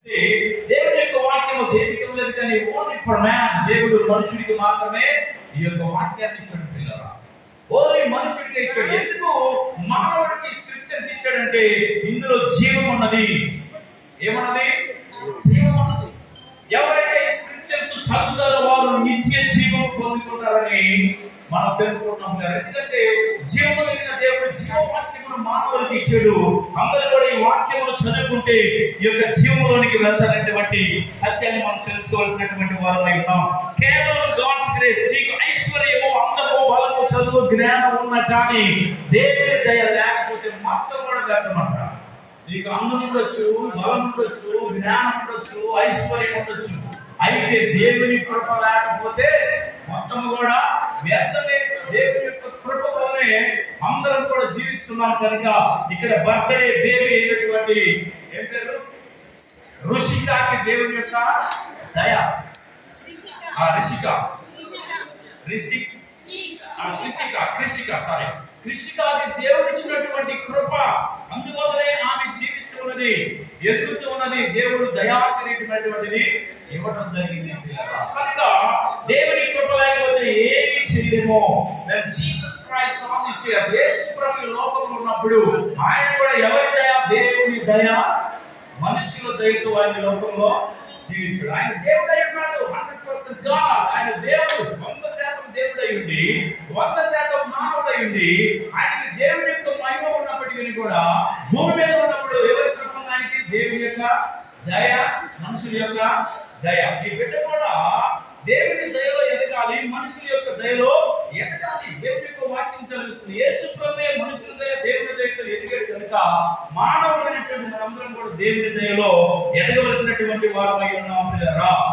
దేవుని యొక్క వాక్యము దేనికి ఇవ్వలేదు కానీ ఓన్లీ ఫర్ మ్యాన్ దేవుడు మనుషుడికి మాత్రమే ఈ యొక్క వాక్యాన్ని ఇచ్చాడు పిల్లరా ఓన్లీ మనుషుడికి ఇచ్చాడు ఎందుకు మానవుడికి స్క్రిప్చర్స్ ఇచ్చాడంటే ఇందులో జీవం ఉన్నది ఏమన్నది జీవం ఉన్నది ఎవరైతే ఈ స్క్రిప్చర్స్ చదువుతారో వారు నిత్య జీవం పొందుకుంటారని మనం తెలుసుకుంటాం కదా ఎందుకంటే జీవము కలిగిన దేవుడు జీవవాక్యమును మానవులకు ఇచ్చాడు అందరూ కూడా ఈ వాక్యమును చదువుకుంటే ఈ యొక్క జీవంలోనికి వెళ్తారనేటువంటి సత్యాన్ని మనం తెలుసుకోవాల్సినటువంటి వారమై ఉన్నాం కేవలం గాడ్స్ గ్రేస్ నీకు ఐశ్వర్యము అందము బలము చదువు జ్ఞానం ఉన్న కానీ దేవుని దయ లేకపోతే మొత్తం కూడా వ్యర్థమంట నీకు అందం ఉండొచ్చు బలం ఉండొచ్చు జ్ఞానం ఉండొచ్చు ఐశ్వర్యం ఉండొచ్చు అయితే దేవుని కృప లేకపోతే మొత్తం కూడా వ్యర్థమే దేవుని యొక్క కృప వల్లనే అందరం కూడా జీవిస్తున్నాం కనుక ఇక్కడ బర్త్డే బేబీ అయినటువంటి ఏం పేరు ఋషికాకి దేవుని యొక్క దయ ఆ రిషిక రిషి ఆ కృషిక కృషిక సారీ కృషికాకి దేవుడు ఇచ్చినటువంటి కృప అందువల్లనే ఆమె జీవిస్తూ ఉన్నది ఎదుగుతూ ఉన్నది దేవుడు దయాకరినటువంటిది ఇవ్వడం జరిగింది కనుక దేవుని కృప లేకపోతే ఏమీ చేయలేమో నేను Jesus Christ on this year Yesu ప్రభు ఈ లోకంలో ఉన్నప్పుడు ఆయన కూడా ఎవరి దయ దేవుని దయ మనుషుల దయతో ఆయన లోకంలో జీవించాడు ఆయన దేవుడై ఉన్నాడు హండ్రెడ్ పర్సెంట్ ఆయన దేవుడు వంద శాతం దేవుడై ఉండి వంద శాతం మానవుడై ఉండి ఆయనకి దేవుని యొక్క మహిమ ఉన్నప్పటికీ కూడా భూమి మీద ఉన్నప్పుడు ఎవరి కృప ఉంది ఆయనకి దేవుని యొక్క దయ మనుషుల యొక్క దయ ఈ బిడ్డ కూడా దేవుని దయలో ఎదగాలి మనుషుల యొక్క దయలో ఎదగాలి దేవుని యొక్క వాక్యం చదివిస్తుంది యేసు ప్రభే మనుషుల దయ దేవుని దయతో ఎదిగాడు కనుక మానవుడైనటువంటి మనందరం కూడా దేవుని దయలో ఎదగవలసినటువంటి వారమై ఉన్నాం పిల్లరా